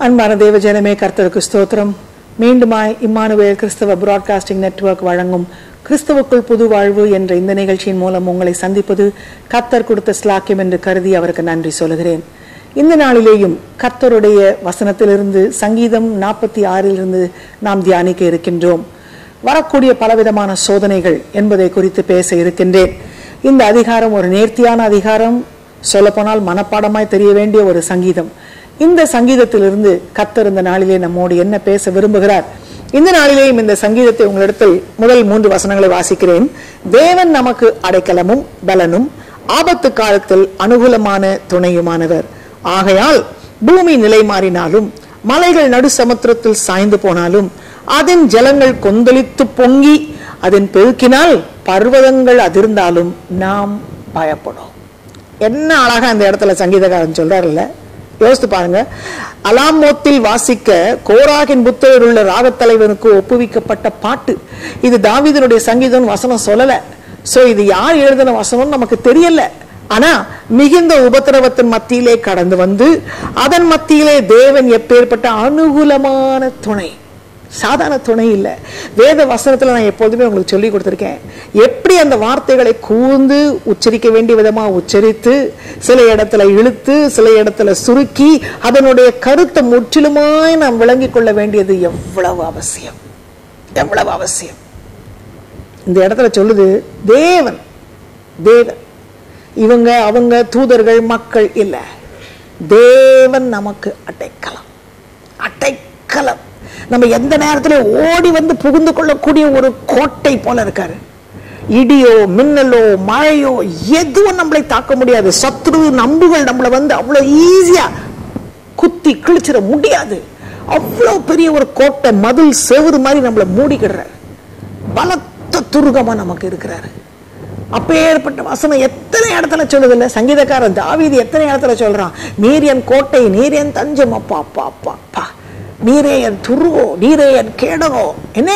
அன்பான தேவஜனமே கர்த்தருக்கு ஸ்தோத்திரம் மீண்டுமாய் இம்மானுவேல் கிறிஸ்தவ பிராட்காஸ்டிங் நெட்வொர்க் வழங்கும் கிறிஸ்தவுக்குள் புது வாழ்வு என்ற இந்த நிகழ்ச்சியின் மூலம் உங்களை சந்திப்பது கர்த்தர் கொடுத்த ஸ்லாக்கியம் என்று கருதி அவருக்கு நன்றி சொல்கிறேன் இந்த நாளிலேயும் கர்த்தருடைய வசனத்திலிருந்து சங்கீதம் நாற்பத்தி ஆறிலிருந்து நாம் தியானிக்க இருக்கின்றோம் வரக்கூடிய பலவிதமான சோதனைகள் என்பதை குறித்து பேச இருக்கின்றேன் இந்த அதிகாரம் ஒரு நேர்த்தியான அதிகாரம் சொல்லப்போனால் மனப்பாடமாய் தெரிய வேண்டிய ஒரு சங்கீதம் இந்த சங்கீதத்திலிருந்து கத்தர் இந்த நாளிலே நம்மோடு என்ன பேச விரும்புகிறார் இந்த நாளிலேயும் இந்த சங்கீதத்தை உங்களிடத்தில் முதல் மூன்று வசனங்களை வாசிக்கிறேன் தேவன் நமக்கு அடைக்கலமும் பலனும் ஆபத்து காலத்தில் அனுகூலமான துணையுமானவர் ஆகையால் பூமி நிலை மாறினாலும் மலைகள் நடு சமுத்திரத்தில் சாய்ந்து போனாலும் அதன் ஜலங்கள் கொந்தளித்து பொங்கி அதன் பெருக்கினால் பர்வதங்கள் அதிர்ந்தாலும் நாம் பயப்படும் என்ன அழகா அந்த இடத்துல சங்கீதக்காரன் சொல்றாருல்ல யோசித்து பாருங்க அலாமோத்தில் வாசிக்க கோராகின் புத்தகர் உள்ள ராகத்தலைவனுக்கு ஒப்புவிக்கப்பட்ட பாட்டு இது தாவீதனுடைய சங்கீதம் வசனம் சொல்லல சோ இது யார் எழுதின வசனம் நமக்கு தெரியல ஆனா மிகுந்த உபத்திரவத்தின் மத்தியிலே கடந்து வந்து அதன் மத்தியிலே தேவன் எப்பேற்பட்ட அனுகூலமான துணை சாதாரண துணை இல்லை வேத வசனத்துல நான் எப்போதுமே உங்களுக்கு சொல்லி கொடுத்துருக்கேன் எப்படி அந்த வார்த்தைகளை கூர்ந்து உச்சரிக்க வேண்டிய விதமா உச்சரித்து சில இடத்துல இழுத்து சில இடத்துல சுருக்கி அதனுடைய கருத்தை முற்றிலுமாய் நாம் விளங்கிக் கொள்ள வேண்டியது எவ்வளவு அவசியம் எவ்வளவு அவசியம் இந்த இடத்துல சொல்லுது தேவன் தேவன் இவங்க அவங்க தூதர்கள் மக்கள் இல்லை தேவன் நமக்கு அடைக்கலம் அடைக்கலம் நம்ம எந்த நேரத்துல ஓடி வந்து புகுந்து கொள்ளக்கூடிய ஒரு கோட்டை போல இருக்காரு இடியோ மின்னலோ மழையோ எதுவும் நம்மளை தாக்க முடியாது சத்ரு நம்புகள் நம்மளை வந்து அவ்வளவு ஈஸியா குத்தி கிழிச்சிட முடியாது அவ்வளவு பெரிய ஒரு கோட்டை மதில் செவுறு மாதிரி நம்மளை மூடிக்கிடுறாரு பலத்த துருகமா நமக்கு இருக்கிறாரு அப்பேற்பட்ட வசனம் எத்தனை இடத்துல சொல்லுது இல்ல சங்கீதக்காரன் தாவீது எத்தனை இடத்துல சொல்றான் நீர் என் கோட்டை நீர் என் தஞ்சம் அப்பா அப்பா அப்பா அப்பா நீரே என் துருவோ நீரே என் கேடகோ என்ன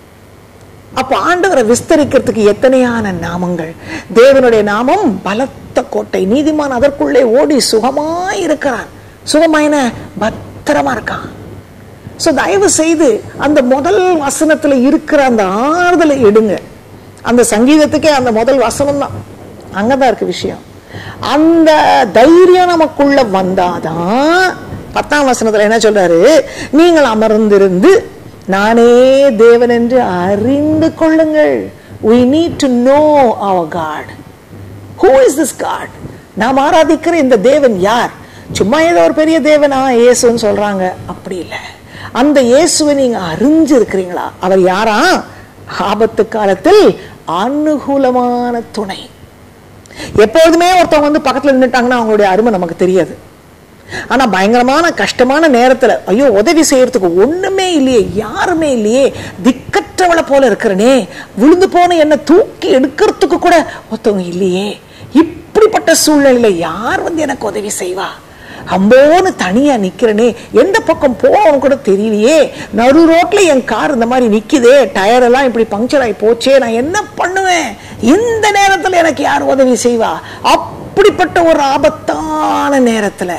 அப்ப ஆண்டவரை விஸ்தரிக்கிறதுக்கு எத்தனையான நாமங்கள் தேவனுடைய நாமம் பலத்த கோட்டை நீதிமான் அதற்குள்ளே ஓடி சுகமாய் இருக்கிறான் சுகமாயின பத்திரமா இருக்கான் சோ தயவு செய்து அந்த முதல் வசனத்துல இருக்கிற அந்த ஆறுதலை எடுங்க அந்த சங்கீதத்துக்கே அந்த முதல் வசனம் தான் அங்கதான் இருக்கு விஷயம் அந்த தைரியம் நமக்குள்ள வந்தாதான் பத்தாம் வசனத்துல என்ன சொல்றாரு நீங்கள் அமர்ந்திருந்து நானே தேவன் என்று அறிந்து கொள்ளுங்கள் we need to know our god who is this god நாம் ஆராதிக்கிற இந்த தேவன் யார் சும்மா ஏதோ ஒரு பெரிய தேவனா இயேசுன்னு சொல்றாங்க அப்படி இல்லை அந்த இயேசுவை நீங்க அறிஞ்சு இருக்கிறீங்களா அவர் யாரா ஆபத்து காலத்தில் அனுகூலமான துணை எப்பொழுதுமே ஒருத்தவங்க வந்து பக்கத்துல நின்றுட்டாங்கன்னா அவங்களுடைய அருமை நமக்கு தெரியாது ஆனா பயங்கரமான கஷ்டமான நேரத்துல ஐயோ உதவி செய்யறதுக்கு ஒண்ணுமே இல்லையே யாருமே இல்லையே திக்கற்றவளை போல இருக்கிறனே விழுந்து போன என்ன தூக்கி எடுக்கிறதுக்கு கூட ஒருத்தவங்க இல்லையே இப்படிப்பட்ட சூழ்நிலையில யார் வந்து எனக்கு உதவி செய்வா அம்போன்னு தனியா நிக்கிறனே எந்த பக்கம் போகணும் கூட தெரியலையே நடு ரோட்ல என் கார் இந்த மாதிரி நிக்குதே டயர் எல்லாம் இப்படி பங்க்சர் ஆகி போச்சே நான் என்ன பண்ணுவேன் இந்த நேரத்துல எனக்கு யார் உதவி செய்வா அப்படிப்பட்ட ஒரு ஆபத்தான நேரத்துல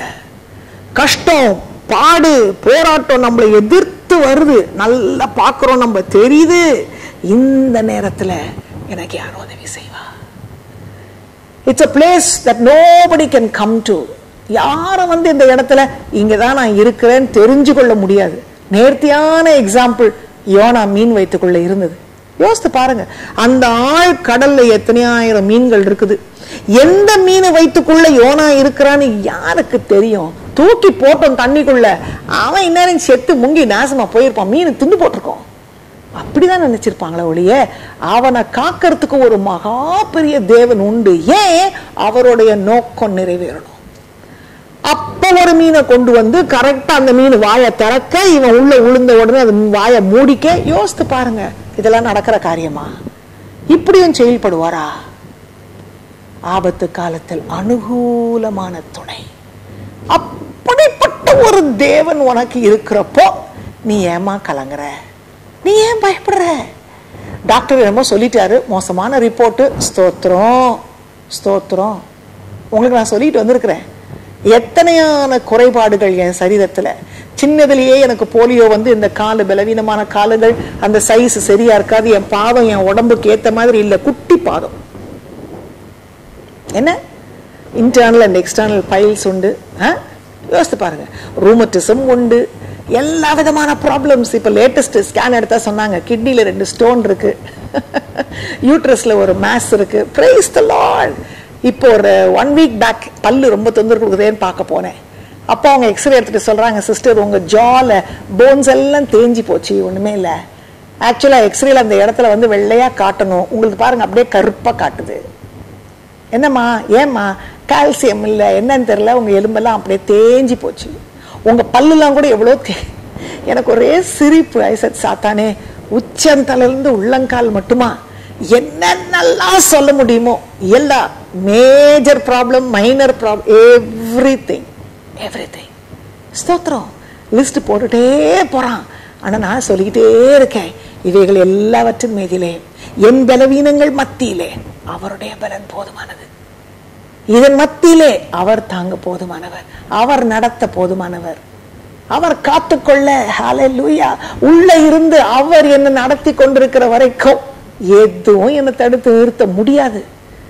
கஷ்டம் பாடு போராட்டம் நம்மளை எதிர்த்து வருது நல்லா பார்க்கிறோம் நம்ம தெரியுது இந்த நேரத்துல எனக்கு யார் உதவி செய்வா it's a place that nobody can come to யாரும் வந்து இந்த இடத்துல இங்கதான் நான் இருக்கிறேன்னு தெரிஞ்சு கொள்ள முடியாது நேர்த்தியான எக்ஸாம்பிள் யோனா மீன் வைத்துக்குள்ள இருந்தது யோசித்து பாருங்க அந்த ஆழ் கடல்ல எத்தனையாயிரம் மீன்கள் இருக்குது எந்த மீனை வைத்துக்குள்ள யோனா இருக்கிறான்னு யாருக்கு தெரியும் தூக்கி போட்டோம் தண்ணிக்குள்ள அவன் இந்நேரம் செத்து முங்கி நாசமா போயிருப்பான் மீன் திண்டு போட்டிருக்கோம் அப்படிதான் நினைச்சிருப்பாங்களே ஒழிய அவனை காக்கிறதுக்கு ஒரு மகா பெரிய தேவன் உண்டு ஏன் அவருடைய நோக்கம் நிறைவேறணும் அப்ப ஒரு மீனை கொண்டு வந்து கரெக்டா அந்த மீன் வாயை திறக்க இவன் உள்ள உளுந்த உடனே அது வாயை மூடிக்க யோசித்து பாருங்க இதெல்லாம் நடக்கிற காரியமா இப்படியும் செயல்படுவாரா ஆபத்து காலத்தில் அனுகூலமான துணை அப்படிப்பட்ட ஒரு தேவன் உனக்கு இருக்கிறப்போ நீ ஏமா கலங்குற நீ ஏன் பயப்படுற டாக்டர் என்னமோ சொல்லிட்டாரு மோசமான ரிப்போர்ட்டு ஸ்தோத்திரம் ஸ்தோத்திரம் உங்களுக்கு நான் சொல்லிட்டு வந்திருக்கிறேன் எத்தனையான குறைபாடுகள் என் சரீரத்துல சின்னதுலயே எனக்கு போலியோ வந்து இந்த காலு பலவீனமான காலுகள் அந்த சைஸ் சரியா இருக்காது என் பாதம் என் உடம்புக்கு ஏத்த மாதிரி இல்ல குட்டி பாதம் என்ன இன்டர்னல் அண்ட் எக்ஸ்டர்னல் பைல்ஸ் உண்டு ஆ? யோசித்து பாருங்க ரூமட்டிசம் உண்டு எல்லா விதமான ப்ராப்ளம்ஸ் இப்போ லேட்டஸ்ட் ஸ்கேன் எடுத்தா சொன்னாங்க கிட்னில ரெண்டு ஸ்டோன் இருக்கு யூட்ரஸ்ல ஒரு மேஸ் இருக்கு பிரைஸ் த லார்ட் இப்போ ஒரு ஒன் வீக் பேக் பல்லு ரொம்ப தொந்தரவு கொடுக்குதேன்னு பார்க்க போனேன் அப்போ அவங்க எக்ஸ்ரே எடுத்துட்டு சொல்றாங்க சிஸ்டர் உங்க ஜால போன்ஸ் எல்லாம் தேஞ்சு போச்சு ஒண்ணுமே இல்லை ஆக்சுவலா எக்ஸ்ரேல அந்த இடத்துல வந்து வெள்ளையா காட்டணும் உங்களுக்கு பாருங்க அப்படியே கருப்பா காட்டுது என்னம்மா ஏம்மா கால்சியம் இல்லை என்னன்னு தெரியல உங்க எலும்பெல்லாம் அப்படியே தேஞ்சு போச்சு உங்க பல்லுலாம் கூட எவ்வளோ தே எனக்கு ஒரே சிரிப்பு ஐசத் சாத்தானே உச்சந்தலையிலிருந்து உள்ளங்கால் மட்டுமா என்னென்னலாம் சொல்ல முடியுமோ எல்லா major problem minor problem everything everything ஸ்தோத்திரம் லிஸ்ட் போட்டுட்டே போறான் ஆனா நான் சொல்லிக்கிட்டே இருக்கேன் இவைகள் எல்லாவற்றின் மீதிலே என் பலவீனங்கள் மத்தியிலே அவருடைய பலன் போதுமானது இதன் மத்தியிலே அவர் தாங்க போதுமானவர் அவர் நடத்த போதுமானவர் அவர் காத்துக்கொள்ள ஹalleluya உள்ள இருந்து அவர் என்ன நடத்தி கொண்டிருக்கிற வரைக்கும் எதுவும் என்னை தடுத்து நிறுத்த முடியாது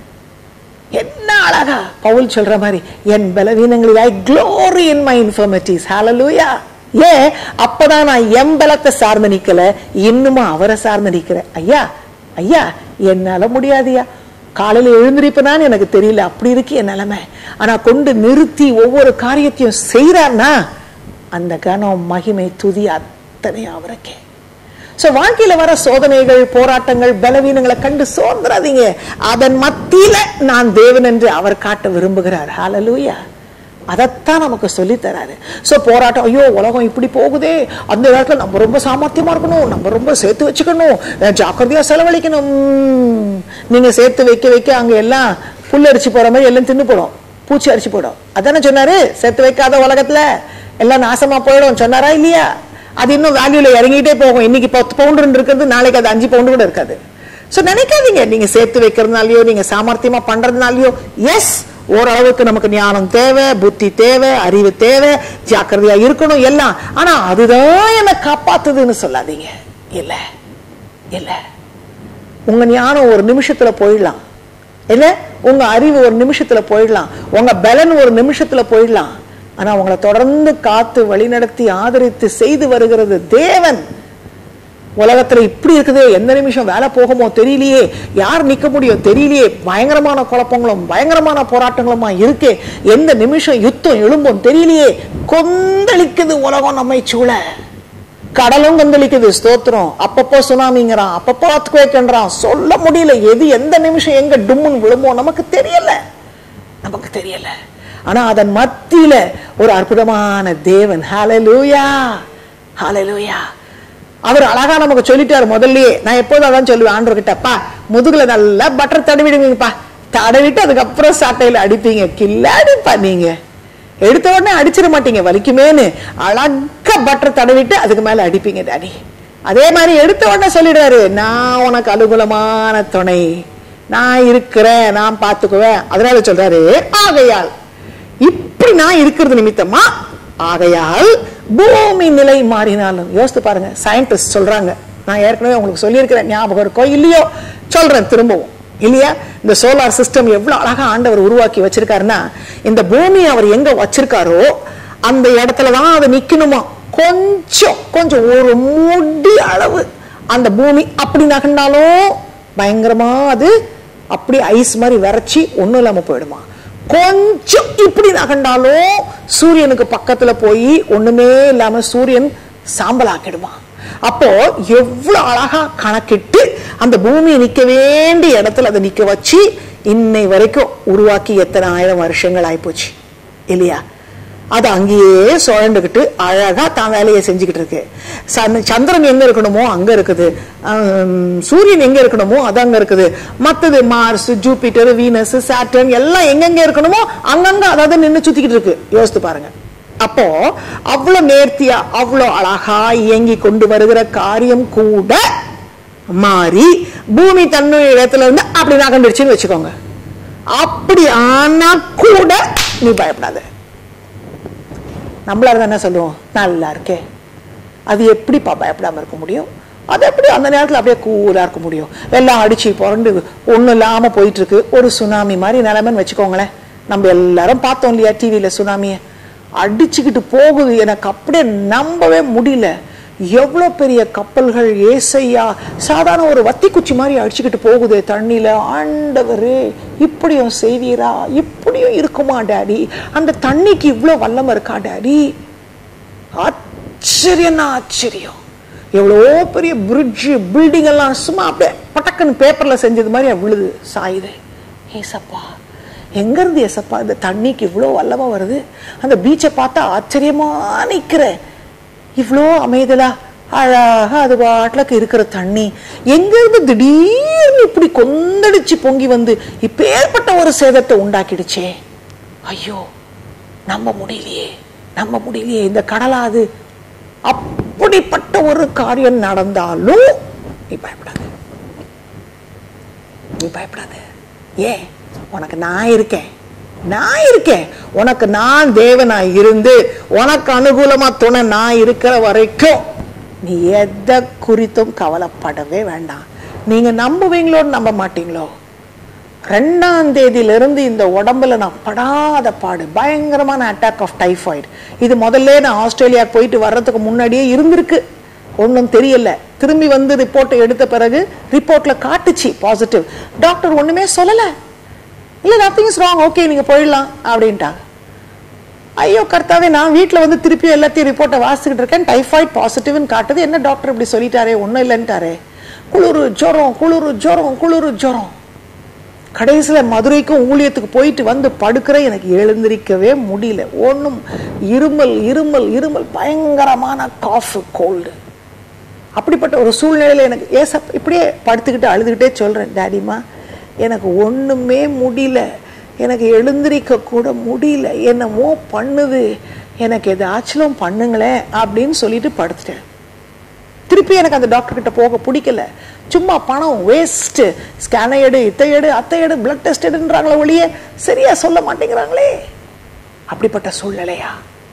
என்ன அழகா பவுல் சொல்ற மாதிரி என் பலவீனங்களில் I glory in my infirmities hallelujah ஏன் அப்பதான் நான் என் பலத்தை சார்ந்து நிக்கல இன்னுமா அவரை சார்ந்து நிக்கிறேன் ஐயா ஐயா என்னால முடியாதுயா காலையில எழுந்திருப்பனான்னு எனக்கு தெரியல அப்படி இருக்கு என் நிலைமை ஆனா கொண்டு நிறுத்தி ஒவ்வொரு காரியத்தையும் செய்யறான்னா அந்த கனம் மகிமை துதி அத்தனை அவருக்கே சோ வாழ்க்கையில வர சோதனைகள் போராட்டங்கள் பலவீனங்களை கண்டு சோர்ந்துடாதீங்க அதன் மத்தியில நான் தேவன் என்று அவர் காட்ட விரும்புகிறார் ஹalleluya அதைத்தான் நமக்கு சொல்லி தராரு சோ போராட்டம் ஐயோ உலகம் இப்படி போகுதே அந்த இடத்துல நம்ம ரொம்ப சாமர்த்தியமா இருக்கணும் நம்ம ரொம்ப சேர்த்து வச்சுக்கணும் அஹ் ஜாக்கிரதையா செலவழிக்கணும் உம், நீங்க சேர்த்து வைக்க வைக்க அங்க எல்லாம் புல் அரிச்சு போற மாதிரி எல்லாம் தின்னு போடும் பூச்சி அரிச்சு போடும் அதானே சொன்னாரு சேர்த்து வைக்காத உலகத்துல எல்லாம் நாசமா போயிடும் சொன்னாரா இல்லையா அது இன்னும் வேல்யூல இறங்கிட்டே போகும் இன்னைக்கு பத்து பவுண்டு இருக்கிறது நாளைக்கு அது அஞ்சு பவுண்டு கூட இருக்காது சோ நினைக்காதீங்க நீங்க சேர்த்து வைக்கிறதுனாலயோ நீங்க சாமர்த்தியமா பண்றதுனாலயோ எஸ் ஓரளவுக்கு நமக்கு ஞானம் தேவை புத்தி தேவை அறிவு தேவை ஜாக்கிரதையா இருக்கணும் எல்லாம் ஆனா அதுதான் என்ன காப்பாத்துதுன்னு சொல்லாதீங்க இல்ல இல்ல உங்க ஞானம் ஒரு நிமிஷத்துல போயிடலாம் இல்ல உங்க அறிவு ஒரு நிமிஷத்துல போயிடலாம் உங்க பலன் ஒரு நிமிஷத்துல போயிடலாம் ஆனா உங்களை தொடர்ந்து காத்து வழிநடத்தி ஆதரித்து செய்து வருகிறது தேவன் உலகத்துல இப்படி இருக்குது எந்த நிமிஷம் வேலை போகுமோ தெரியலையே யார் நிக்க முடியும் தெரியலையே பயங்கரமான குழப்பங்களும் பயங்கரமான போராட்டங்களுமா இருக்கு எந்த நிமிஷம் யுத்தம் எழும்பும் தெரியலையே கொந்தளிக்குது உலகம் நம்மை சூழ கடலும் கொந்தளிக்குது ஸ்தோத்திரம் அப்பப்போ சுனாமிங்கிறான் அப்பப்போ அத்துக்குவேக்கன்றான் சொல்ல முடியல எது எந்த நிமிஷம் எங்க டும்முன்னு விழுமோ நமக்கு தெரியல நமக்கு தெரியல ஆனா அதன் மத்தியில ஒரு அற்புதமான தேவன் ஹalleluya ஹalleluya அவர் அழகா நமக்கு சொல்லிட்டாரு முதல்லயே நான் எப்போதும் அதான் சொல்லுவேன் ஆண்டவர்கிட்டப்பா முதுகுல நல்லா பட்டர் தடவிடுவீங்கப்பா தடவிட்டு அதுக்கப்புறம் சாட்டையில அடிப்பீங்க கில்லாடிப்பா நீங்க எடுத்த உடனே அடிச்சிட மாட்டீங்க வலிக்குமேன்னு அழகா பட்டர் தடவிட்டு அதுக்கு மேல அடிப்பீங்க டாடி அதே மாதிரி எடுத்த உடனே சொல்லிடுறாரு நான் உனக்கு அனுகூலமான துணை நான் இருக்கிறேன் நான் பார்த்துக்குவேன் அதனால சொல்றாரு ஆகையால் இப்படி நான் இருக்கிறது நிமித்தமா ஆகையால் பூமி நிலை மாறினாலும் யோசித்து பாருங்க சயின்டிஸ்ட் சொல்றாங்க நான் ஏற்கனவே உங்களுக்கு சொல்லியிருக்கிறேன் ஞாபகம் இருக்கோ இல்லையோ சொல்றேன் திரும்பவும் இல்லையா இந்த சோலார் சிஸ்டம் எவ்வளவு அழகா ஆண்டவர் உருவாக்கி வச்சிருக்காருன்னா இந்த பூமி அவர் எங்க வச்சிருக்காரோ அந்த இடத்துல தான் அது நிக்கணுமா கொஞ்சம் கொஞ்சம் ஒரு முடி அளவு அந்த பூமி அப்படி நகர்ந்தாலும் பயங்கரமா அது அப்படி ஐஸ் மாதிரி விரைச்சி ஒண்ணும் இல்லாம போயிடுமா கொஞ்சம் இப்படி நகர்ந்தாலும் சூரியனுக்கு பக்கத்துல போய் ஒண்ணுமே இல்லாம சூரியன் சாம்பலாக்கிடுமா அப்போ எவ்வளவு அழகா கணக்கிட்டு அந்த பூமியை நிக்க வேண்டிய இடத்துல அதை நிக்க வச்சு இன்னை வரைக்கும் உருவாக்கி எத்தனை ஆயிரம் வருஷங்கள் ஆயிப்போச்சு இல்லையா அது அங்கேயே சுழண்டுகிட்டு அழகா தான் வேலையை செஞ்சுக்கிட்டு இருக்கு சந்த- சந்திரன் எங்க இருக்கணுமோ அங்க இருக்குது ஆம், சூரியன் எங்க இருக்கணுமோ அது அங்க இருக்குது மத்தது மார்ஸ் ஜூபிட்டர் வீனஸ் சாட்டர்ன் எல்லாம் எங்கெங்க இருக்கணுமோ அங்கங்க அதாவது நின்னு சுத்திக்கிட்டு இருக்கு யோசித்து பாருங்க அப்போ அவ்வளவு நேர்த்தியா அவ்வளவு அழகா இயங்கி கொண்டு வருகிற காரியம் கூட மாறி பூமி தன்னுடைய இடத்துல இருந்து அப்படி நகண்டுடுச்சுன்னு வச்சுக்கோங்க அப்படி ஆனா கூட நீ பயப்படாத நம்மளா இருந்தா என்ன சொல்லுவோம் நல்லா இருக்கே அது எப்படிப்பா பயப்படாம இருக்க முடியும் அது எப்படி அந்த நேரத்துல அப்படியே கூலா இருக்க முடியும் எல்லாம் அடிச்சு புரண்டு ஒண்ணும் இல்லாம போயிட்டு இருக்கு ஒரு சுனாமி மாதிரி நிலைமைன்னு வச்சுக்கோங்களேன் நம்ம எல்லாரும் பார்த்தோம் இல்லையா டிவியில சுனாமிய அடிச்சுக்கிட்டு போகுது எனக்கு அப்படியே நம்பவே முடியல எவ்வளவு பெரிய கப்பல்கள் ஏசையா சாதாரண ஒரு வத்தி குச்சி மாதிரி அடிச்சுக்கிட்டு போகுது தண்ணியில ஆண்டவரே இப்படியும் செய்வீரா இப்படியும் இருக்குமா டாடி அந்த தண்ணிக்கு இவ்வளவு வல்லமை இருக்கா டாடி ஆச்சரியம்னா ஆச்சரியம் எவ்வளோ பெரிய பிரிட்ஜ் பில்டிங் எல்லாம் சும்மா அப்படியே பட்டக்குன்னு பேப்பர்ல செஞ்சது மாதிரி விழுது சாயுது ஏசப்பா எங்க இருந்து ஏசப்பா இந்த தண்ணிக்கு இவ்வளோ வல்லமா வருது அந்த பீச்சை பார்த்தா ஆச்சரியமா நிக்கிறேன் இவ்வளோ அமைதலா அழகா அது பாட்டுலக்கு இருக்கிற தண்ணி எங்க இருந்து திடீர்னு இப்படி கொந்தடிச்சு பொங்கி வந்து இப்பேற்பட்ட ஒரு சேதத்தை உண்டாக்கிடுச்சே ஐயோ நம்ப முடியலையே நம்ப முடியலையே இந்த கடலா அது அப்படிப்பட்ட ஒரு காரியம் நடந்தாலும் நீ பயப்படாத நீ பயப்படாத ஏன் உனக்கு நான் இருக்கேன் நான் இருக்கேன் உனக்கு நான் தேவனா இருந்து உனக்கு அனுகூலமா துணை நான் இருக்கிற வரைக்கும் நீ எதை குறித்தும் கவலைப்படவே வேண்டாம் நீங்க நம்புவீங்களோ நம்ப மாட்டீங்களோ ரெண்டாம் தேதியிலிருந்து இந்த உடம்புல நான் படாத பாடு பயங்கரமான அட்டாக் ஆஃப் டைஃபாய்டு இது முதல்ல நான் ஆஸ்திரேலியா போயிட்டு வர்றதுக்கு முன்னாடியே இருந்திருக்கு ஒன்றும் தெரியல திரும்பி வந்து ரிப்போர்ட்டை எடுத்த பிறகு ரிப்போர்ட்ல காட்டுச்சு பாசிட்டிவ் டாக்டர் ஒண்ணுமே சொல்லல இல்ல நத்திங் இஸ் ராங் ஓகே நீங்க போயிடலாம் அப்படின்ட்டாங்க ஐயோ கர்த்தாவே நான் வீட்டில் வந்து திருப்பி எல்லாத்தையும் ரிப்போர்ட்டை வாசிக்கிட்டு இருக்கேன் டைஃபாய்டு பாசிட்டிவ்னு காட்டுது என்ன டாக்டர் இப்படி சொல்லிட்டாரே ஒன்றும் இல்லைன்ட்டாரே குளிர் ஜுரம் குளிர் ஜுரம் குளிர் ஜுரம் கடைசியில் மதுரைக்கும் ஊழியத்துக்கு போயிட்டு வந்து படுக்கிற எனக்கு எழுந்திருக்கவே முடியல ஒன்றும் இருமல் இருமல் இருமல் பயங்கரமான காஃப் கோல்டு அப்படிப்பட்ட ஒரு சூழ்நிலையில எனக்கு ஏச இப்படியே படுத்துக்கிட்டு அழுதுகிட்டே சொல்றேன் டாடிமா எனக்கு ஒண்ணுமே முடியல எனக்கு எழுந்திருக்க கூட முடியல என்னமோ பண்ணுது எனக்கு எதாச்சும் பண்ணுங்களேன் அப்படின்னு சொல்லிட்டு படுத்துட்டேன் திருப்பி எனக்கு அந்த டாக்டர் கிட்ட போக பிடிக்கல சும்மா பணம் வேஸ்ட் ஸ்கேனை எடு இத்தை எடு அத்தை எடு பிளட் டெஸ்ட் எடுன்றாங்களே ஒழிய சரியா சொல்ல மாட்டேங்கிறாங்களே அப்படிப்பட்ட சூழ்நிலையா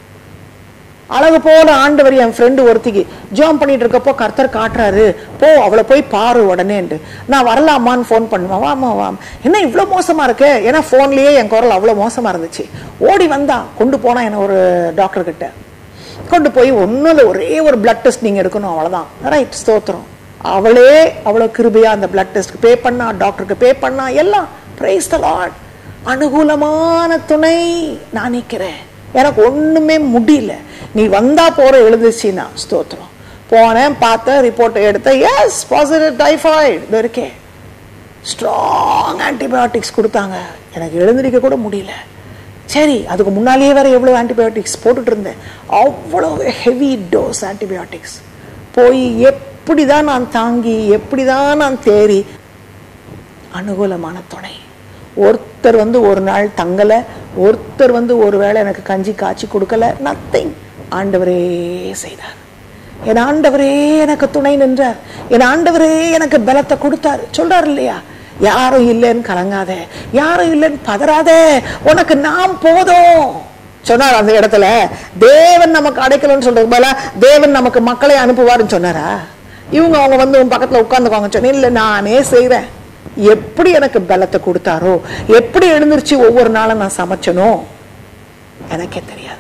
அழகு போல ஆண்டவர் என் ஃப்ரெண்டு ஒருத்திக்கு ஜாம் பண்ணிட்டு இருக்கப்போ கர்த்தர் காட்டுறாரு போ அவளை போய் பாரு உடனேன்ட்டு நான் வரலாமான்னு ஃபோன் பண்ணுவேன் வாமா வாம் என்ன இவ்வளோ மோசமா இருக்கு ஏன்னா ஃபோன்லயே என் குரல் அவ்வளோ மோசமா இருந்துச்சு ஓடி வந்தா கொண்டு போனா என்ன ஒரு டாக்டர் கிட்ட கொண்டு போய் ஒன்றும் இல்லை ஒரே ஒரு பிளட் டெஸ்ட் நீங்க எடுக்கணும் அவ்வளவுதான் ரைட் ஸ்தோத்திரம் அவளே அவ்வளோ கிருபையா அந்த பிளட் டெஸ்ட்க்கு பே பண்ணா டாக்டருக்கு பே பண்ணா எல்லாம் பிரைஸ் த லார்ட் அனுகூலமான துணை நான் நிற்கிறேன் எனக்கு ஒண்ணுமே முடியல நீ வந்தா போற எழுந்துச்சுன்னா ஸ்தோத்திரம் போனேன் பார்த்தேன் ரிப்போர்ட்டை எடுத்தேன் எஸ் பாசிட்டிவ் டைஃபாய்டு இது இருக்கே ஸ்ட்ராங் ஆன்டிபயோட்டிக்ஸ் கொடுத்தாங்க எனக்கு எழுந்திருக்க கூட முடியல சரி அதுக்கு முன்னாலேயே வேற எவ்வளோ ஆன்டிபயோட்டிக்ஸ் போட்டுட்டு இருந்தேன் அவ்வளோ ஹெவி டோஸ் ஆன்டிபயோட்டிக்ஸ் போய் எப்படி தான் நான் தாங்கி எப்படி தான் நான் தேறி அனுகூலமான துணை ஒருத்தர் வந்து ஒரு நாள் தங்கல ஒருத்தர் வந்து ஒருவேளை எனக்கு கஞ்சி காய்ச்சி கொடுக்கல நத்திங் ஆண்டவரே செய்தார் என் ஆண்டவரே எனக்கு துணை நின்றார் என் ஆண்டவரே எனக்கு பலத்தை கொடுத்தார் சொல்றாரு இல்லையா யாரும் இல்லைன்னு கலங்காத யாரும் இல்லைன்னு பதறாத உனக்கு நாம் போதும் சொன்னார் அந்த இடத்துல தேவன் நமக்கு அடைக்கலன்னு சொல்றது போல தேவன் நமக்கு மக்களை அனுப்புவாருன்னு சொன்னாரா இவங்க அவங்க வந்து உன் பக்கத்துல உட்காந்துக்குவாங்க சொன்னேன் இல்லை நானே செய்றேன் எப்படி எனக்கு பலத்தை கொடுத்தாரோ எப்படி எழுந்திருச்சு ஒவ்வொரு நாளும் நான் சமைச்சனோ எனக்கே தெரியாது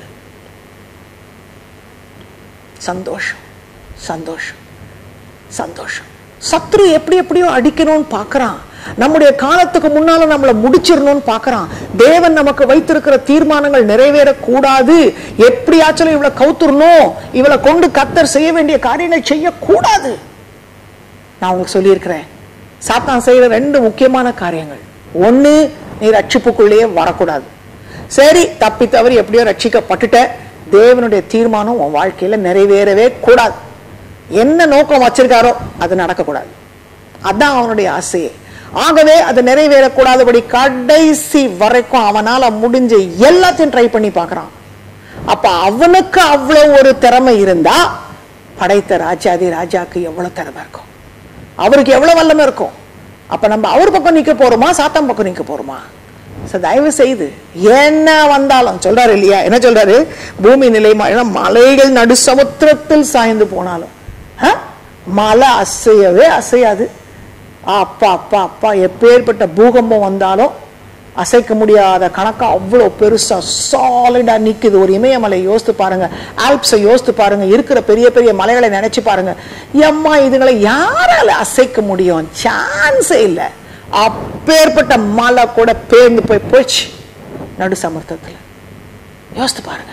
சந்தோஷம் சந்தோஷம் சந்தோஷம் சத்ரு எப்படி எப்படியோ அடிக்கணும்னு பார்க்கறான் நம்முடைய காலத்துக்கு முன்னால நம்மளை முடிச்சிடணும்னு பார்க்கறான் தேவன் நமக்கு வைத்திருக்கிற தீர்மானங்கள் நிறைவேறக்கூடாது எப்படியாச்சும் இவளை கவுத்துறணும் இவளை கொண்டு கத்தர் செய்ய வேண்டிய காரியங்கள் செய்யக்கூடாது நான் உங்களுக்கு சொல்லியிருக்கிறேன் சாத்தான் செய்யற ரெண்டு முக்கியமான காரியங்கள் ஒண்ணு நீ ரட்சிப்புக்குள்ளேயே வரக்கூடாது சரி தப்பி தவறி எப்படியோ ரட்சிக்கப்பட்டுட்ட தேவனுடைய தீர்மானம் உன் வாழ்க்கையில நிறைவேறவே கூடாது என்ன நோக்கம் வச்சிருக்காரோ அது நடக்கக்கூடாது அதான் அவனுடைய ஆசையே ஆகவே அது நிறைவேறக்கூடாதபடி கடைசி வரைக்கும் அவனால முடிஞ்ச எல்லாத்தையும் ட்ரை பண்ணி பார்க்கறான் அப்ப அவனுக்கு அவ்வளவு ஒரு திறமை இருந்தா படைத்த ராஜாதி ராஜாக்கு எவ்வளவு திறமை இருக்கும் அவருக்கு எவ்வளவு வல்லமை இருக்கும் அப்ப நம்ம அவர் பக்கம் நிக்க போறோமா சாத்தான் பக்கம் நிக்க போறோமா So, தயவு செய்து என்ன வந்தாலும் சொல்றாரு இல்லையா என்ன சொல்றாரு பூமி நிலை மா- மலைகள் நடு சமுத்திரத்தில் சாய்ந்து போனாலும் ஆ? மலை அசையவே அசையாது அப்பா அப்பா அப்பா எப்பேற்பட்ட பூகம்பம் வந்தாலும் அசைக்க முடியாத கணக்கா அவ்வளோ பெருசா சாலிடா நிக்குது ஒரு இமயமலை யோசித்து பாருங்க ஆல்ப்ஸை யோசித்து பாருங்க இருக்கிற பெரிய பெரிய மலைகளை நினைச்சு பாருங்க எம்மா இதுங்களை யாரால அசைக்க முடியும் சான்ஸே இல்லை அப்பேற்பட்ட மலை கூட பேர்ந்து போய் போச்சு நடு சமர்த்தத்தில் யோசித்து பாருங்க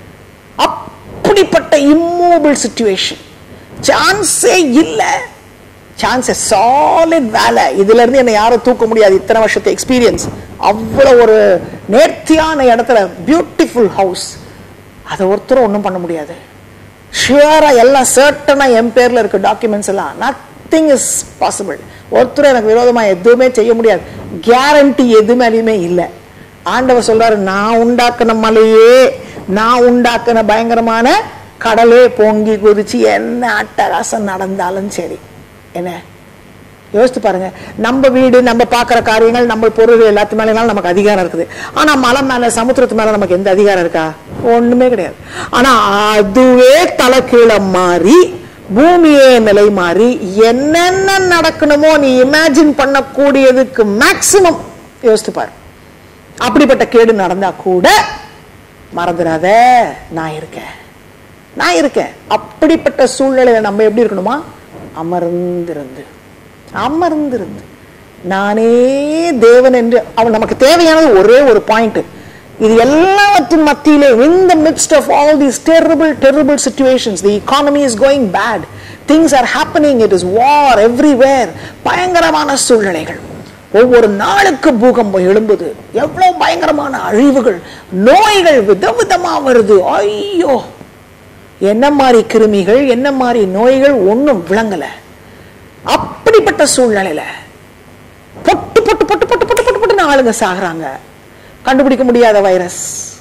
அப்படிப்பட்ட இம்மூபிள் சுச்சுவேஷன் சான்ஸே இல்லை சான்ஸ் சாலிட் வேலை இதுல இருந்து என்னை யாரும் தூக்க முடியாது இத்தனை வருஷத்து எக்ஸ்பீரியன்ஸ் அவ்வளவு ஒரு நேர்த்தியான இடத்துல பியூட்டிஃபுல் ஹவுஸ் அதை ஒருத்தரும் ஒன்றும் பண்ண முடியாது ஷியரா எல்லாம் சர்டனா என் பேர்ல இருக்க டாக்குமெண்ட்ஸ் எல்லாம் நத்திங் இஸ் பாசிபிள் ஒருத்தரும் எனக்கு விரோதமா எதுவுமே செய்ய முடியாது கேரண்டி எது மேலேயுமே இல்லை ஆண்டவர் சொல்றாரு நான் உண்டாக்குன மலையே நான் உண்டாக்குன பயங்கரமான கடலே பொங்கி குதிச்சு என்ன அட்டகாசம் நடந்தாலும் சரி என்ன யோசித்து பாருங்க நம்ம வீடு நம்ம பார்க்குற காரியங்கள் நம்ம பொருள் எல்லாத்து மேலாம் நமக்கு அதிகாரம் இருக்குது ஆனா மலை மேல சமுத்திரத்து மேல நமக்கு எந்த அதிகாரம் இருக்கா ஒண்ணுமே கிடையாது ஆனா அதுவே தலை கீழே மாறி பூமியே நிலை மாறி என்னென்ன நடக்கணுமோ நீ இமேஜின் பண்ணக்கூடியதுக்கு மேக்சிமம் யோசித்து பாரு அப்படிப்பட்ட கேடு நடந்தா கூட மறந்துடாத நான் இருக்கேன் நான் இருக்கேன் அப்படிப்பட்ட சூழ்நிலையில நம்ம எப்படி இருக்கணுமா அமர்ந்திருந்து அமர்ந்திருந்து நானே தேவன் என்று அவன் நமக்கு தேவையானது ஒரே ஒரு பாயிண்ட் இது எல்லாவற்றின் மத்தியிலே in the midst of all these terrible terrible situations the economy is going bad things are happening it is war everywhere பயங்கரமான சூழ்நிலைகள் ஒவ்வொரு நாளுக்கு பூகம்பம் எழும்புது எவ்வளவு பயங்கரமான அழிவுகள் நோய்கள் விதவிதமா வருது ஐயோ என்ன மாதிரி கிருமிகள் என்ன மாதிரி நோய்கள் ஒன்றும் விளங்கல அப்படிப்பட்ட சூழ்நிலையில பொட்டு பொட்டு பொட்டு பொட்டு பொட்டு பொட்டு பொட்டு ஆளுங்க சாகுறாங்க கண்டுபிடிக்க முடியாத வைரஸ்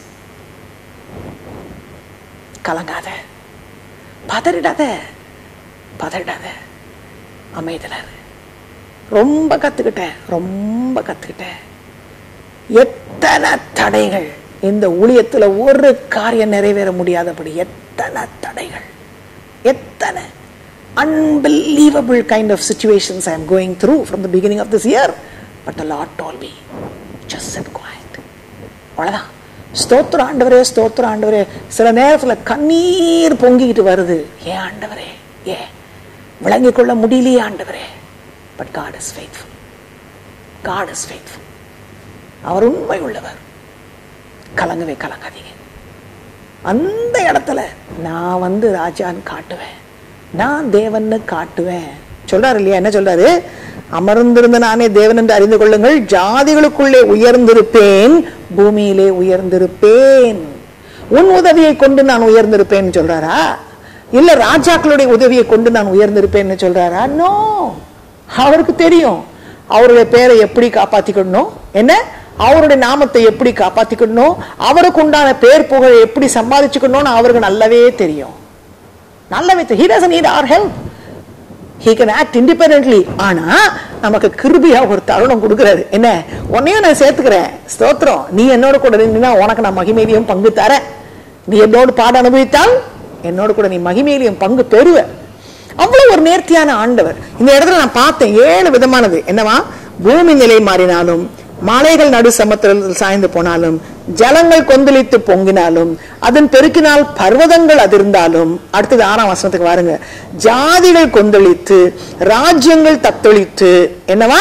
கலங்காத பதறிடாத பதறிடாத அமைதல இரு. ரொம்ப கத்துக்கிட்டேன் ரொம்ப கத்துக்கிட்டேன் எத்தனை தடைகள் இந்த ஊழியத்துல ஒரு காரியம் நிறைவேற முடியாதபடி எத்தனை தடைகள் எத்தனை unbelievable kind of situations I am going through from the beginning of this year. But the Lord told me, just sit quiet. அவ்வளவுதான் ஸ்தோத்திர ஆண்டவரே ஸ்தோத்திர ஆண்டவரே சில நேரத்துல கண்ணீர் பொங்கிக்கிட்டு வருது ஏன் ஆண்டவரே ஏன் விளங்கிக் கொள்ள முடியலையே ஆண்டவரே but God is faithful God is faithful அவர் உண்மை உள்ளவர் கலங்கவே கலங்காதீங்க அந்த இடத்துல நான் வந்து ராஜான்னு காட்டுவேன் நான் தேவன்னு காட்டுவேன் சொல்றாரு இல்லையா என்ன சொல்றாரு அமர்ந்திருந்த நானே தேவன் என்று அறிந்து கொள்ளுங்கள் ஜாதிகளுக்குள்ளே உயர்ந்திருப்பேன் பூமியிலே உயர்ந்திருப்பேன் உன் உதவியை கொண்டு நான் உயர்ந்திருப்பேன் சொல்றாரா இல்ல ராஜாக்களுடைய உதவியை கொண்டு நான் உயர்ந்திருப்பேன்னு சொல்றாரா நோ அவருக்கு தெரியும் அவருடைய பேரை எப்படி காப்பாத்திக்கணும் என்ன அவருடைய நாமத்தை எப்படி காப்பாத்திக்கணும் அவருக்கு உண்டான பேர் புகழை எப்படி சம்பாதிச்சுக்கணும்னு அவருக்கு நல்லாவே தெரியும் நல்லாவே தெரியும் he doesn't need our help he can act independently ஆனா நமக்கு கிருபியா ஒரு தருணம் கொடுக்கிறாரு என்ன உன்னையும் நான் சேர்த்துக்கிறேன் ஸ்தோத்திரம் நீ என்னோட கூட நின்னா உனக்கு நான் மகிமையிலையும் பங்கு தரேன் நீ என்னோடு பாட அனுபவித்தால் என்னோட கூட நீ மகிமையிலையும் பங்கு பெறுவ அவ்வளவு ஒரு நேர்த்தியான ஆண்டவர் இந்த இடத்துல நான் பார்த்தேன் ஏழு விதமானது என்னவா பூமி நிலை மாறினாலும் மலைகள் நடு சமுத்திரத்தில் சாய்ந்து போனாலும் ஜலங்கள் கொந்தளித்து பொங்கினாலும் அதன் பெருக்கினால் பர்வதங்கள் அதிர்ந்தாலும் அடுத்தது ஆறாம் வசனத்துக்கு வாருங்க ஜாதிகள் கொந்தளித்து ராஜ்யங்கள் தத்தளித்து என்னவா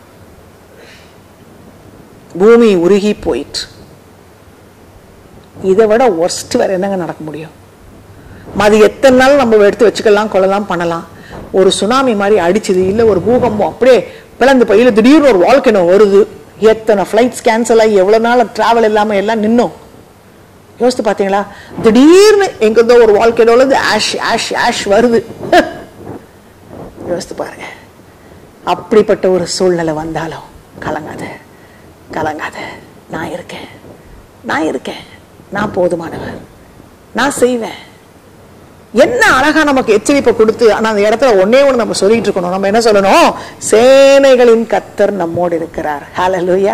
பூமி உருகி போயிற்று இதை விட ஒர்ஸ்ட் வேற என்னங்க நடக்க முடியும் அது எத்தனை நாள் நம்ம எடுத்து வச்சுக்கலாம் கொள்ளலாம் பண்ணலாம் ஒரு சுனாமி மாதிரி அடிச்சது இல்ல ஒரு பூகம்பம் அப்படியே பிளந்து போய் இல்ல திடீர்னு ஒரு வாழ்க்கை வருது எத்தனை ஃப்ளைட்ஸ் கேன்சல் ஆகி எவ்வளவு நாள் டிராவல் இல்லாம எல்லாம் நின்னோம் யோசித்து பாத்தீங்களா திடீர்னு எங்கிருந்தோ ஒரு வாழ்க்கையோட ஆஷ் ஆஷ் ஆஷ் வருது யோசித்து பாருங்க அப்படிப்பட்ட ஒரு சூழ்நிலை வந்தாலும் கலங்காத கலங்காத நான் இருக்கேன் நான் இருக்கேன் நான் போதுமானவர் நான் செய்வேன் என்ன அழகா நமக்கு எச்சரிப்பை கொடுத்து ஆனா அந்த இடத்துல ஒன்னே ஒண்ணு நம்ம சொல்லிட்டு இருக்கணும் நம்ம என்ன சொல்லணும் சேனைகளின் கத்தர் நம்மோடு இருக்கிறார் ஹalleluya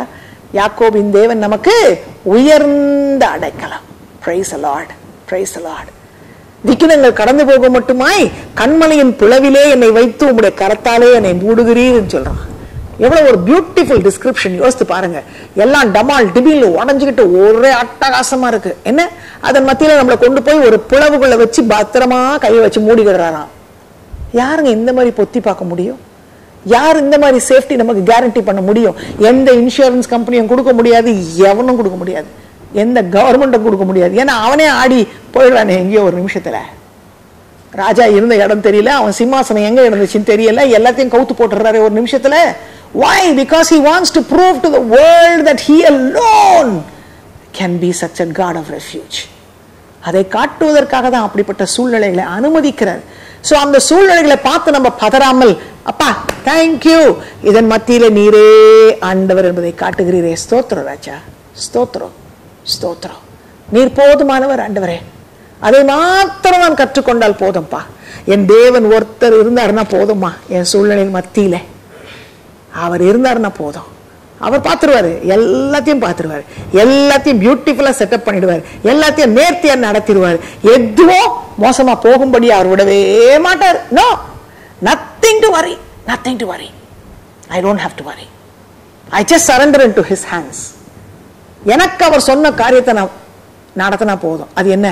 யாக்கோபின் தேவன் நமக்கு உயர்ந்த அடைக்கலம் பிரைஸ் அலாட் பிரைஸ் அலாட் விக்கினங்கள் கடந்து போக மட்டுமாய் கண்மலையின் பிளவிலே என்னை வைத்து உம்முடைய கரத்தாலே என்னை மூடுகிறீர்னு சொல்றான் எவ்வளவு ஒரு பியூட்டிஃபுல் டிஸ்கிரிப்ஷன் யோசித்து பாருங்க எல்லாம் டமால் டிபில் உடஞ்சுக்கிட்டு ஒரே அட்டகாசமா இருக்கு என்ன அதன் மத்தியில நம்மளை கொண்டு போய் ஒரு பிளவுக்குள்ள வச்சு பத்திரமா கையை வச்சு மூடிக்கிடுறாராம் யாருங்க இந்த மாதிரி பொத்தி பார்க்க முடியும் யார் இந்த மாதிரி சேஃப்டி நமக்கு கேரண்டி பண்ண முடியும் எந்த இன்சூரன்ஸ் கம்பெனியும் கொடுக்க முடியாது எவனும் கொடுக்க முடியாது எந்த கவர்மெண்ட்டும் கொடுக்க முடியாது ஏன்னா அவனே ஆடி போயிடுறானே எங்கேயோ ஒரு நிமிஷத்துல ராஜா இருந்த இடம் தெரியல அவன் சிம்மாசனம் எங்க இருந்துச்சுன்னு தெரியல எல்லாத்தையும் கவுத்து போட்டுறாரு ஒரு நிமிஷத்துல why because he wants to prove to the world that he alone can be such a god of refuge அதை காட்டுவதற்காக தான் அப்படிப்பட்ட சூழ்நிலைகளை அனுமதிக்கிறார் சோ அந்த சூழ்நிலைகளை பார்த்து நம்ம பதறாமல் அப்பா தேங்க்யூ இதன் மத்தியில நீரே ஆண்டவர் என்பதை காட்டுகிறீரே ஸ்தோத்திரம் ராஜா ஸ்தோத்திரம் ஸ்தோத்திரம் நீர் போதுமானவர் ஆண்டவரே அதை மாத்திரம் நான் கற்றுக்கொண்டால் போதும்பா என் தேவன் ஒருத்தர் இருந்தாருன்னா போதும்மா என் சூழ்நிலையின் மத்தியில அவர் இருந்தாருன்னா போதும் அவர் பார்த்துருவாரு எல்லாத்தையும் பார்த்துருவாரு எல்லாத்தையும் பியூட்டிஃபுல்லா செட்டப் பண்ணிடுவார் எல்லாத்தையும் நேர்த்தியா நடத்திடுவார் எதுவும் மோசமா போகும்படி அவர் விடவே மாட்டார் no nothing to worry nothing to worry I don't have to worry I just surrender into his hands எனக்கு அவர் சொன்ன காரியத்தை நான் நடத்தினா போதும் அது என்ன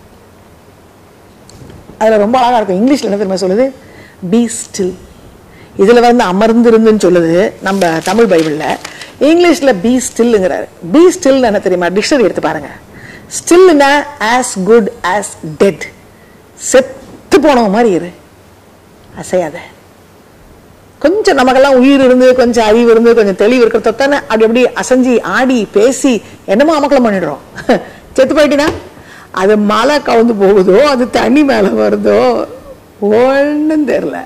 அதுல ரொம்ப அழகா இருக்கும் இங்கிலீஷ்ல என்ன தெரியுமா சொல்லுது பி ஸ்டில் இதுல வந்து அமர்ந்திருந்துன்னு சொல்லுது நம்ம தமிழ் பைபிள்ல இங்கிலீஷ்ல பி ஸ்டில்ங்கிறாரு பி ஸ்டில் என்ன தெரியுமா டிக்ஷனரி எடுத்து பாருங்க ஸ்டில்னா ஆஸ் குட் ஆஸ் டெட் செத்து போனவ மாதிரி இரு அசையாத கொஞ்சம் நமக்கெல்லாம் உயிர் இருந்து கொஞ்சம் அறிவு இருந்து கொஞ்சம் தெளிவு இருக்கிறத தானே அப்படி அப்படி அசைஞ்சு ஆடி பேசி என்னமோ அமக்கலம் பண்ணிடுறோம் செத்து போயிட்டினா அது மழை கவுந்து போகுதோ அது தண்ணி மேல வருதோ ஒன்றும் தெரில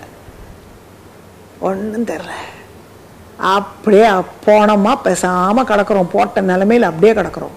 ஒன்றும் தெரில அப்படியே போனோமா பேசாம கிடக்குறோம் போட்ட நிலைமையில அப்படியே கிடக்குறோம்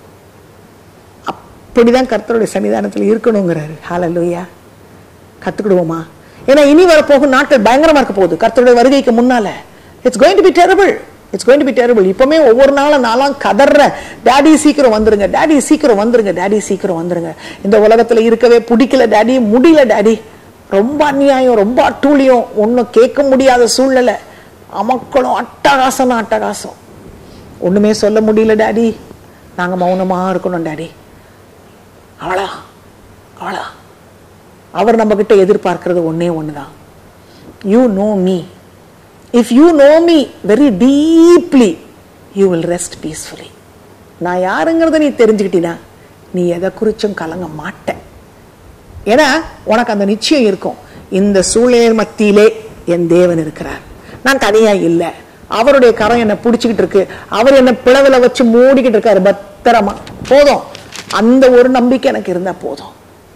அப்படிதான் கர்த்தருடைய சன்னிதானத்தில் இருக்கணுங்கிறாரு ஹalleluya கத்துக்கிடுவோமா ஏன்னா இனி வரப்போகும் நாட்கள் பயங்கரமா இருக்க போகுது கர்த்தருடைய வருகைக்கு முன்னால it's going to be terrible it's going to be terrible இப்பவுமே ஒவ்வொரு நாளும் நாளாம் கதற டேடி சீக்கிரம் வந்துருங்க டேடி சீக்கிரம் வந்துருங்க டேடி சீக்கிரம் வந்துருங்க இந்த உலகத்துல இருக்கவே பிடிக்கல டேடி முடியல டேடி ரொம்ப அநியாயம் ரொம்ப அட்டூழியம் ஒன்றும் கேட்க முடியாத சூழ்நிலை அமக்களும் அட்டகாசம் அட்டகாசம் ஒண்ணுமே சொல்ல முடியல டேடி நாங்க மௌனமா இருக்கணும் டேடி அவளா அவளா அவர் நம்ம கிட்ட எதிர்பார்க்கிறது ஒன்னே ஒண்ணுதான் you know me if you know me very deeply you will rest peacefully நான் யாருங்கிறத நீ தெரிஞ்சுக்கிட்டீனா நீ எதை குறிச்சும் கலங்க மாட்ட ஏன்னா உனக்கு அந்த நிச்சயம் இருக்கும் இந்த சூழ்நிலை மத்தியிலே என் தேவன் இருக்கிறார் நான் தனியா இல்லை அவருடைய கரம் என்னை பிடிச்சிக்கிட்டு இருக்கு அவர் என்னை பிளவுல வச்சு மூடிக்கிட்டு இருக்காரு பத்திரமா போதும் அந்த ஒரு நம்பிக்கை எனக்கு இருந்தா போதும்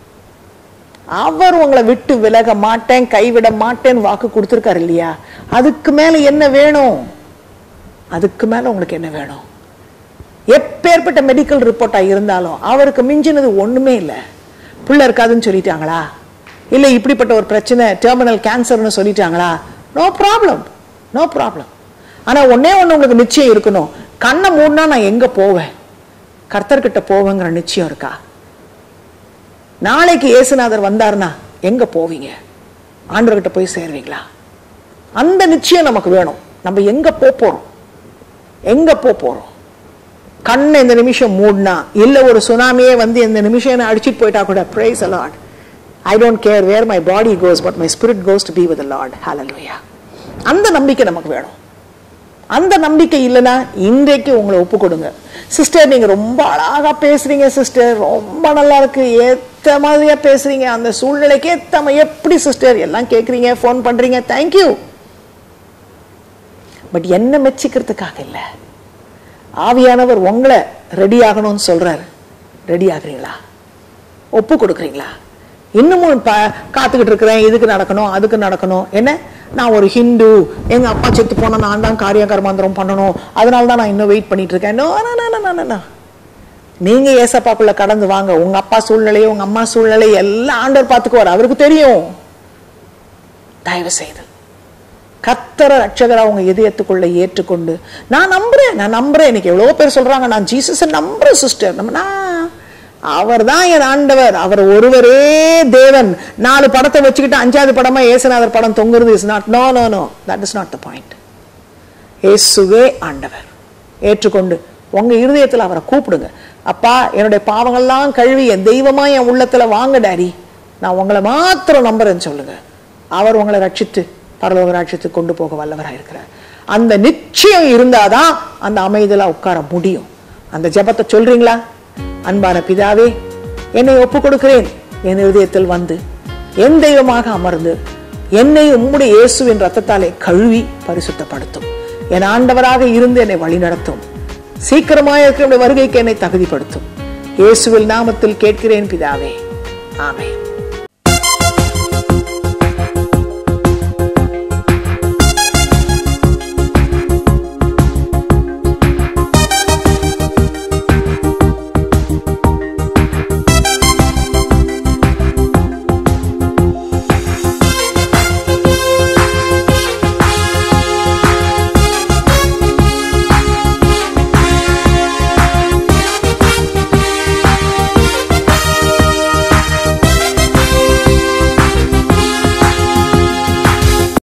அவர் உங்களை விட்டு விலக மாட்டேன் கைவிட மாட்டேன்னு வாக்கு கொடுத்துருக்காரு இல்லையா அதுக்கு மேல என்ன வேணும் அதுக்கு மேல உங்களுக்கு என்ன வேணும் எப்பேற்பட்ட மெடிக்கல் ரிப்போர்ட்டா இருந்தாலும் அவருக்கு மிஞ்சினது ஒண்ணுமே இல்லை பிள்ளை இருக்காதுன்னு சொல்லிட்டாங்களா இல்ல இப்படிப்பட்ட ஒரு பிரச்சனை டெர்மினல் கேன்சர்னு சொல்லிட்டாங்களா நோ ப்ராப்ளம் நோ ப்ராப்ளம் ஆனா ஒன்னே ஒண்ணு உங்களுக்கு நிச்சயம் இருக்கணும் கண்ணை மூடினா நான் எங்க போவேன் கர்த்தர்கிட்ட போவேங்கிற நிச்சயம் இருக்கா நாளைக்கு இயேசுநாதர் வந்தாருன்னா எங்க போவீங்க ஆண்டவர்கிட்ட போய் சேருவீங்களா அந்த நிச்சயம் நமக்கு வேணும் நம்ம எங்க போப் போறோம் எங்க போப் போறோம் கண்ணை இந்த நிமிஷம் மூடினா இல்ல ஒரு சுனாமியே வந்து இந்த நிமிஷம் என்ன அடிச்சிட்டு போயிட்டா கூட praise the Lord I don't care where my body goes but my spirit goes to be with Lord hallelujah அந்த நம்பிக்கை நமக்கு வேணும் அந்த நம்பிக்கை இல்லைன்னா இன்றைக்கு உங்களை ஒப்பு கொடுங்க சிஸ்டர் நீங்க ரொம்ப அழகா பேசுறீங்க சிஸ்டர் ரொம்ப நல்லா இருக்கு ஏத்த மாதிரியா பேசுறீங்க அந்த சூழ்நிலைக்கு ஏத்த மா- எப்படி சிஸ்டர் எல்லாம் கேக்குறீங்க ஃபோன் பண்றீங்க தேங்க்யூ பட் என்ன மெச்சிக்கிறதுக்காக இல்ல ஆவியானவர் உங்களை ரெடி ஆகணும்னு சொல்றாரு ரெடி ஆகுறீங்களா ஒப்பு கொடுக்குறீங்களா இன்னமும் ப- காத்துக்கிட்டு இருக்கிறேன் இதுக்கு நடக்கணும் அதுக்கு நடக்கணும் என்ன நான் ஒரு ஹிந்து எங்க அப்பா செத்து போனா நான் தான் காரிய கர்மாந்திரம் பண்ணணும் அதனால தான் நான் இன்னும் வெயிட் பண்ணிட்டு இருக்கேன் No, no, no, no, no, no, no. நீங்க ஏசப்பாக்குள்ள கடந்து வாங்க உங்க அப்பா சூழ்நிலையை உங்க அம்மா சூழ்நிலை எல்லாம் ஆண்டவர் பார்த்துக்குவார் அவருக்கு தெரியும் தயவு செய்து கத்தர ரட்சகரா உங்க இதயத்துக்குள்ள ஏற்றுக்கொண்டு நான் நம்புறேன் நான் நம்புறேன் இன்னைக்கு எவ்வளவு பேர் சொல்றாங்க நான் ஜீசஸை நம்புறேன் சிஸ்டர் நம்ம நான் அவர் தான் என் ஆண்டவர் அவர் ஒருவரே தேவன் நாலு படத்தை வச்சுக்கிட்டு அஞ்சாவது படமா ஏசுநாதர் படம் தொங்குறது is not no no no that is not the point இயேசுவே ஆண்டவர் ஏற்றுக்கொண்டு உங்க இருதயத்துல அவரை கூப்பிடுங்க அப்பா என்னுடைய பாவங்கள்லாம் கழுவி என் தெய்வமா என் உள்ளத்துல வாங்க டாடி நான் உங்களை மாத்திரம் நம்புறேன்னு சொல்லுங்க அவர் உங்களை ரட்சித்து பரலோக ராட்சியத்துக்கு கொண்டு போக வல்லவராக இருக்கிறார் அந்த நிச்சயம் இருந்தாதான் அந்த அமைதியில உட்கார முடியும் அந்த ஜெபத்தை சொல்றீங்களா அன்பான பிதாவே என்னை ஒப்பு கொடுக்கிறேன் என் இருதயத்தில் வந்து என் தெய்வமாக அமர்ந்து என்னை உம்முடைய இயேசுவின் ரத்தத்தாலே கழுவி பரிசுத்தப்படுத்தும் என் ஆண்டவராக இருந்து என்னை வழிநடத்தும் சீக்கிரமாக இருக்கிற வருகைக்கு என்னை தகுதிப்படுத்தும் இயேசுவில் நாமத்தில் கேட்கிறேன் பிதாவே ஆமென்